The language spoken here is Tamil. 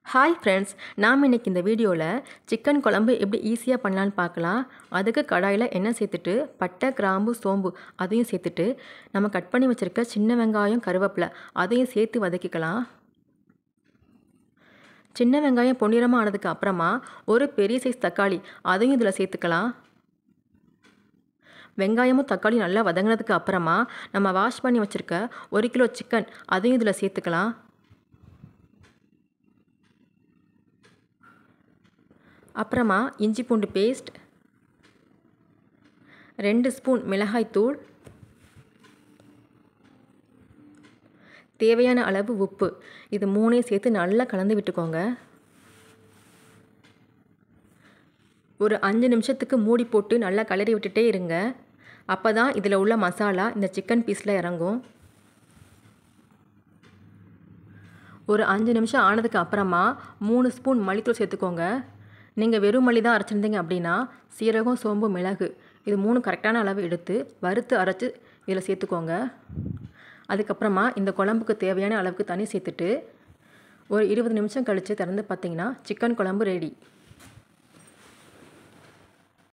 ஹாய் ஃப்ரெண்ட்ஸ் நாம் இன்னைக்கு இந்த வீடியோவில் சிக்கன் குழம்பு எப்படி ஈஸியாக பண்ணலான்னு பார்க்கலாம் அதுக்கு கடாயில் எண்ணெய் சேர்த்துட்டு பட்டை கிராம்பு சோம்பு அதையும் சேர்த்துட்டு நம்ம கட் பண்ணி வச்சுருக்க சின்ன வெங்காயம் கருவேப்பிலை அதையும் சேர்த்து வதக்கிக்கலாம் சின்ன வெங்காயம் பொன்னிறமாக ஆனதுக்கு அப்புறமா ஒரு பெரிய சைஸ் தக்காளி அதையும் இதில் சேர்த்துக்கலாம் வெங்காயமும் தக்காளி நல்லா வதங்கினதுக்கு அப்புறமா நம்ம வாஷ் பண்ணி வச்சுருக்க ஒரு கிலோ சிக்கன் அதையும் இதில் சேர்த்துக்கலாம் அப்புறமா இஞ்சி பூண்டு பேஸ்ட் ரெண்டு ஸ்பூன் மிளகாய்த்தூள் தேவையான அளவு உப்பு இது மூணையும் சேர்த்து நல்லா கலந்து விட்டுக்கோங்க ஒரு அஞ்சு நிமிஷத்துக்கு மூடி போட்டு நல்லா கலரி விட்டுட்டே இருங்க அப்போ தான் இதில் உள்ள மசாலா இந்த சிக்கன் பீஸில் இறங்கும் ஒரு அஞ்சு நிமிஷம் ஆனதுக்கு அப்புறமா மூணு ஸ்பூன் மல்லித்தூள் சேர்த்துக்கோங்க நீங்கள் வெறும் மல்லி தான் அரைச்சிருந்தீங்க அப்படின்னா சீரகம் சோம்பு மிளகு இது மூணு கரெக்டான அளவு எடுத்து வறுத்து அரைச்சி இதில் சேர்த்துக்கோங்க அதுக்கப்புறமா இந்த குழம்புக்கு தேவையான அளவுக்கு தண்ணி சேர்த்துட்டு ஒரு இருபது நிமிஷம் கழித்து திறந்து பார்த்தீங்கன்னா சிக்கன் குழம்பு ரெடி